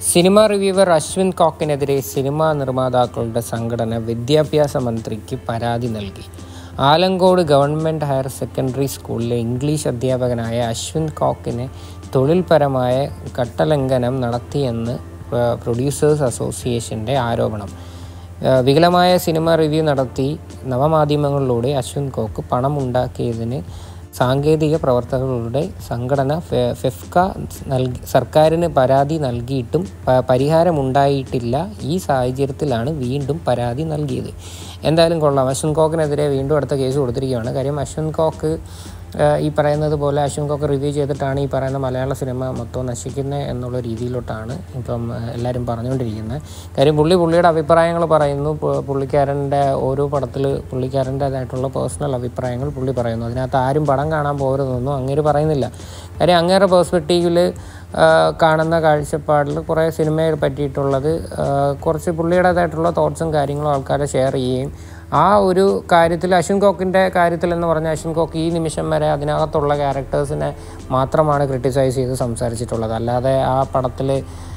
cinema reviewer Ashwin കോക്കിനെതിരെ cinema നിർമ്മാതാക്കളുടെ സംഘടന വിദ്യാഭ്യാസ മന്ത്രിക്ക് പരാതി നൽകി ആലങ്കോട് ഗവൺമെൻറ് ഹയർ സെക്കൻഡറി സ്കൂളിലെ ഇംഗ്ലീഷ് അധ്യാപകനായ അശ്വിൻ കോക്കിനെ തൊഴിൽപരമായ ഘട്ടലംഘനം നടത്തിയെന്ന് പ്ര- പ്രൊഡ്യൂസേഴ്സ് അസോസിയേഷൻ്റെ ആരോപണം ഏഹ് വികലമായ സിനിമ റിവ്യൂ നടത്തി നവമാധ്യമങ്ങളിലൂടെ അശ്വിൻ കോക്ക് പണം ഉണ്ടാക്കിയതിന് സാങ്കേതിക പ്രവർത്തകരുടെ സംഘടന ഫെ- ഫെഫ്ക നൽകി സർക്കാരിന് പരാതി നൽകിയിട്ടും പ- പരിഹാരമുണ്ടായിട്ടില്ല ഈ സാഹചര്യത്തിലാണ് വീണ്ടും പരാതി നൽകിയത് എന്തായാലും കൊള്ളാം അശ്വിൻ കോക്കിനെതിരെ വീണ്ടും അടുത്ത കേസ് കൊടുത്തിരിക്കുകയാണ് കാര്യം അശ്വിൻ കോക്ക് ഏഹ് ഈ പറയുന്നത് പോലെ അശ്വിൻ കോക്ക് റിവ്യൂ ചെയ്തിട്ടാണ് ഈ പറയുന്ന മലയാള സിനിമ മൊത്തം നശിക്കുന്നത് എന്നുള്ള രീതിയിലോട്ടാണ് ഇപ്പം ഏഹ് എല്ലാവരും പറഞ്ഞുകൊണ്ടിരിക്കുന്നത് കാര്യം പുള്ളി പുള്ളിയുടെ അഭിപ്രായങ്ങൾ പറയുന്നു പു- പുള്ളിക്കാരൻ്റെ ഓരോ പടത്തിൽ പുള്ളിക്കാരൻ്റേതായിട്ടുള്ള പേഴ്സണൽ അഭിപ്രായങ്ങൾ പുള്ളി പറയുന്നു അതിനകത്ത് ആരും പടം കാണാൻ പോകരുതെന്നൊന്നും അങ്ങേര് പറയുന്നില്ല കാര്യം അങ്ങേരുടെ പേഴ്സ്പെക്റ്റീവിൽ കാണുന്ന കാഴ്ചപ്പാടിൽ കുറേ സിനിമയെ പറ്റിയിട്ടുള്ളത് ആ, കുറച്ച് പുള്ളിയുടേതായിട്ടുള്ള തോട്ട്സും കാര്യങ്ങളും ആൾക്കാരെ ഷെയർ ചെയ്യുകയും ആ ഒരു കാര്യത്തിൽ അശ്വിൻ കോക്കിൻ്റെ കാര്യത്തിൽ എന്ന് പറഞ്ഞാൽ അശ്വിൻ കോക്ക് ഈ നിമിഷം വരെ അതിനകത്തുള്ള ക്യാരക്ടേഴ്സിനെ മാത്രമാണ് ക്രിട്ടിസൈസ് ചെയ്ത് സംസാരിച്ചിട്ടുള്ളത് അല്ലാതെ ആ പടത്തിൽ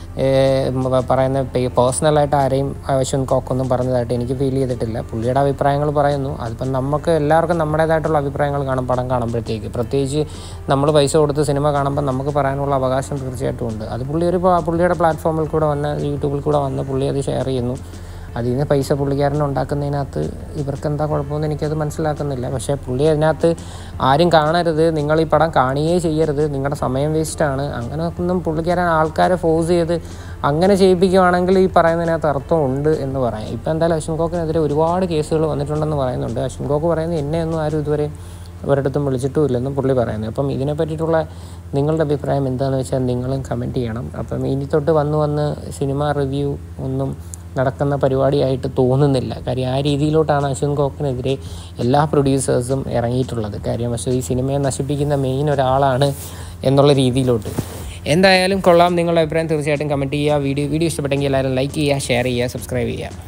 പറയുന്ന പേഴ്സണലായിട്ട് ആരെയും അശ്വിൻ കോക്കൊന്നും പറഞ്ഞതായിട്ട് എനിക്ക് ഫീൽ ചെയ്തിട്ടില്ല പുള്ളിയുടെ അഭിപ്രായങ്ങൾ പറയുന്നു അതിപ്പം നമുക്ക് എല്ലാവർക്കും നമ്മുടേതായിട്ടുള്ള അഭിപ്രായങ്ങൾ കാണും പടം കാണുമ്പോഴത്തേക്ക് പ്രത്യേകിച്ച് നമ്മൾ പൈസ കൊടുത്ത് സിനിമ കാണുമ്പോൾ നമുക്ക് പറയാനുള്ള അവകാശം തീർച്ചയായിട്ടും ഉണ്ട് അത് പുള്ളി ഒരു പ- പുള്ളിയുടെ പ്ലാറ്റ്ഫോമിൽ കൂടെ വന്ന് യൂട്യൂബിൽ കൂടെ വന്ന് പുള്ളി അത് ഷെയർ ചെയ്യുന്നു അതിൽ നിന്ന് പൈസ പുള്ളിക്കാരൻ ഉണ്ടാക്കുന്നതിനകത്ത് ഇവർക്ക് എന്താ കുഴപ്പമെന്ന് എനിക്കത് മനസ്സിലാക്കുന്നില്ല പക്ഷേ പുള്ളി അതിനകത്ത് ആരും കാണരുത് നിങ്ങൾ ഈ പടം കാണുകയേ ചെയ്യരുത് നിങ്ങളുടെ സമയം വേസ്റ്റാണ് അങ്ങനെ ഒന്നും പുള്ളിക്കാരൻ ആൾക്കാരെ ഫോഴ്സ് ചെയ്ത് അങ്ങനെ ചെയ്യിപ്പിക്കുകയാണെങ്കിൽ ഈ പറയുന്നതിനകത്ത് അർത്ഥമുണ്ട് എന്ന് പറയാം ഇപ്പം എന്തായാലും അശ്വിൻ കോക്കിനെതിരെ ഒരുപാട് കേസുകൾ വന്നിട്ടുണ്ടെന്ന് പറയുന്നുണ്ട് അശ്വിൻ കോക്ക് പറയുന്നത് എന്നെ ഒന്നും ആരും ഇതുവരെ ഒരിടത്തും വിളിച്ചിട്ടും ഇല്ലെന്നും പുള്ളി പറയുന്നത് അപ്പം ഇതിനെ പറ്റിയിട്ടുള്ള നിങ്ങളുടെ അഭിപ്രായം എന്താണെന്ന് വെച്ചാൽ നിങ്ങളും കമൻറ്റ് ചെയ്യണം അപ്പം ഇനി തൊട്ട് വന്ന് വന്ന് സിനിമ റിവ്യൂ ഒന്നും നടക്കുന്ന പരിപാടിയായിട്ട് തോന്നുന്നില്ല കാര്യം ആ രീതിയിലോട്ടാണ് അശ്വിൻ കോക്കിനെതിരെ എല്ലാ പ്രൊഡ്യൂസേഴ്സും ഇറങ്ങിയിട്ടുള്ളത് കാര്യം പക്ഷേ ഈ സിനിമയെ നശിപ്പിക്കുന്ന മെയിൻ ഒരാളാണ് എന്നുള്ള രീതിയിലോട്ട് എന്തായാലും കൊള്ളാം നിങ്ങളുടെ അഭിപ്രായം തീർച്ചയായിട്ടും കമൻറ്റ് ചെയ്യുക വീഡിയോ വീഡിയോ ഇഷ്ടപ്പെട്ടെങ്കിൽ എല്ലാവരും ലൈക്ക് ചെയ്യുക ഷെയർ ചെയ്യുക സബ്സ്ക്രൈബ് ചെയ്യുക